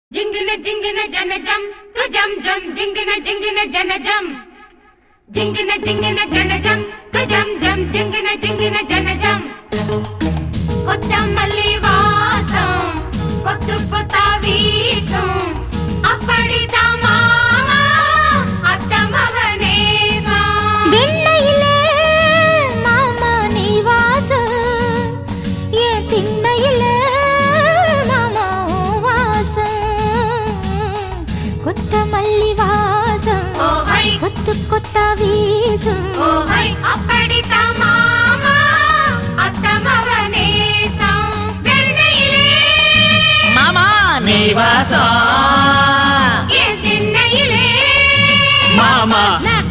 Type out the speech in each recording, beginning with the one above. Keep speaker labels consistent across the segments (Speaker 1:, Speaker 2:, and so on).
Speaker 1: జింగిన జింగిన జన జం కుజం జం జింగిన జింగిన జన జం జింగిన జింగిన జన జం కుజం జం జింగిన జింగిన జన జం కొత్త మల్లి వాసం కొత్త కొత్త వీసం అప్పడిదా మామ అత్త మగనేసం
Speaker 2: வெண்ணையிலே மாமா நீ வாசம் என் திண்ணையிலே மாமா உன் வாசம் கொத்தமல்லி வாசம்
Speaker 1: ఓ హై
Speaker 2: கொத்து கொத்தா வீசும்
Speaker 1: ఓ హై అప్పడిదా మామ అత్త మగనేసం వెన్నెయిలే
Speaker 3: மாமா நீ வாசம்
Speaker 1: ఏ తిన్నయిలే
Speaker 3: மாமா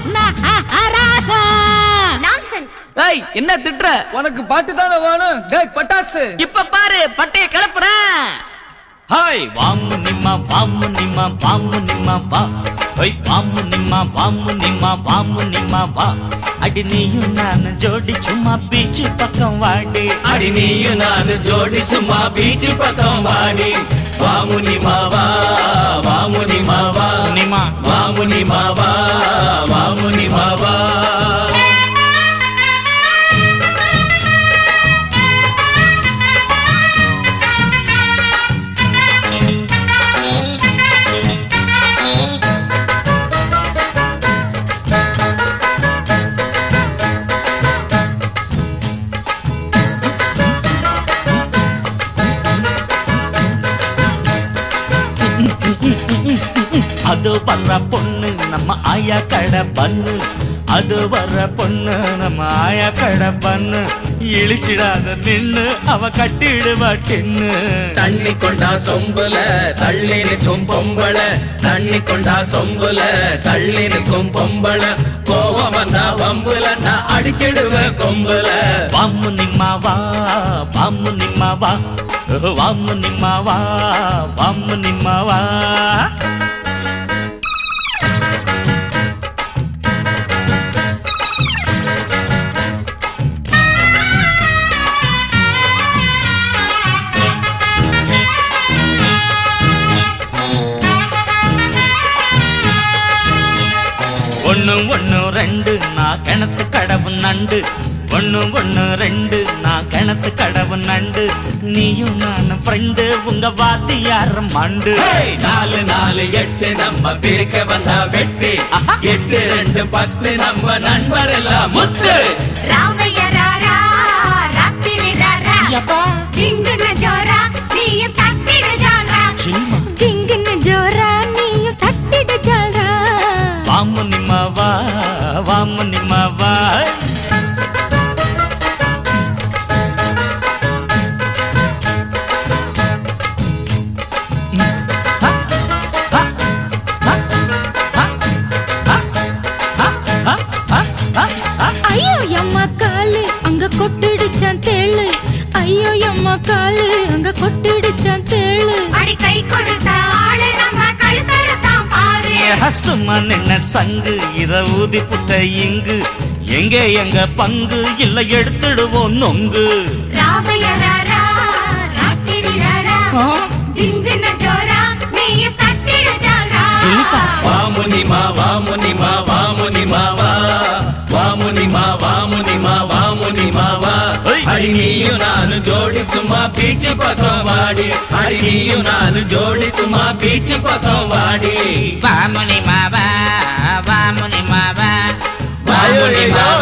Speaker 1: నాన్సెన్స్
Speaker 3: ஏய் என்ன திட்டுற
Speaker 4: உனக்கு பாட்டு தானே வேணும் டேய் பட்டாசு
Speaker 3: இப்ப பாரு பட்டைய கிளப்புறேன் ஹாய் வாமு நிம்மா வாமு நிம்மா வாமு நிம்மா வா ஹோய் வாமு நிம்மா வாமு நிம்மா வாமு நிம்மா வா அடி நீயும் நான் ஜோடி சும்மா பீச்சு பக்கம் வாடி
Speaker 5: అడి నీయు నాను జోడి సుమా బీచి పక్కం వాడి వాముని మావా వాముని మావా
Speaker 3: நிம்மா
Speaker 5: వాముని మావా వాముని మావా
Speaker 3: அது வர்ற பொண்ணு நம்ம ஆயா கடை பண்ணு அது வர்ற பொண்ணு நம்ம ஆயா கடை பண்ணு இழிச்சிடாத நின்னு அவ கட்டிடுவா டின்னு
Speaker 5: தண்ணி கொண்டா சொம்புல தள்ளி நிற்கும் பொம்பள தண்ணி கொண்டா சொம்புல தள்ளி நிற்கும் பொம்பள கோவம் வந்தா வம்புல நான் அடிச்சிடுவேன் கொம்புல
Speaker 3: வாமு நிம்மா வா வாமு நிம்மா வா ஓஹோ, வாமு நிம்மா வா வாமு நிம்மா வா ஒண்ணு ஒண்ணு ரெண்டு நான் கிணத்து கடவு நண்டு ஒண்ணு ஒண்ணு ரெண்டு நான் கிணத்து கடவு நண்டு நீயும் நானும் ஃப்ரெண்டு உங்க வாத்தியார் மண்டு
Speaker 5: ஹேய், நாலு நாலு எட்டு நம்ம பிரிக்க வந்தா வெட்டி
Speaker 3: ஆஹா.
Speaker 5: எட்டு ரெண்டு பத்து நம்ம நண்பர் எல்லாம் முத்து
Speaker 1: రామయ్య రారా రాత్రి రారా
Speaker 3: யப்பா
Speaker 1: జింగిన జోరా నీయం తక్కిడు జారా
Speaker 3: சில்மா
Speaker 2: ஜிங்குன்னு ஜோரா நீயும் தட்டிடு ஜால்ரா
Speaker 3: வாமு நிம்மா வா வாமு நிம்மா வா
Speaker 2: ஐயோ எம்மா காலு அங்க கொட்டிடுச்சான் தேளு ஐயோ எம்மா காலு அங்க கொட்டிடுச்சான் தேளு
Speaker 1: அடி கை கொடுத்த ஆளு நம்ம கழுத்தறுத்தான் பாரு
Speaker 3: சும்மா நின்ன சங்கு இத ஊதி புட்ட இங்கு எங்க எங்க பங்கு இல்ல எடுத்துடுவோம் நொங்கு
Speaker 1: రామయ్య రారా రాత్రి రారా
Speaker 3: ஆ?
Speaker 1: జింగిన జోరా నీయం తక్కిడు జారా
Speaker 3: இல்லப்பா.
Speaker 5: వాముని మా వాముని మా వాముని మావా వాముని మా వాముని మా వాముని మావా
Speaker 3: ఓయ్.
Speaker 5: అడి నీయు నాను జోడి సుమా బీచి పక్కం వాడి అడి నీయు నాను జోడి సుమా బీచి పక్కం వాడి
Speaker 3: வாமுனி மாவா வாமுனி மாவா
Speaker 5: వాముని మా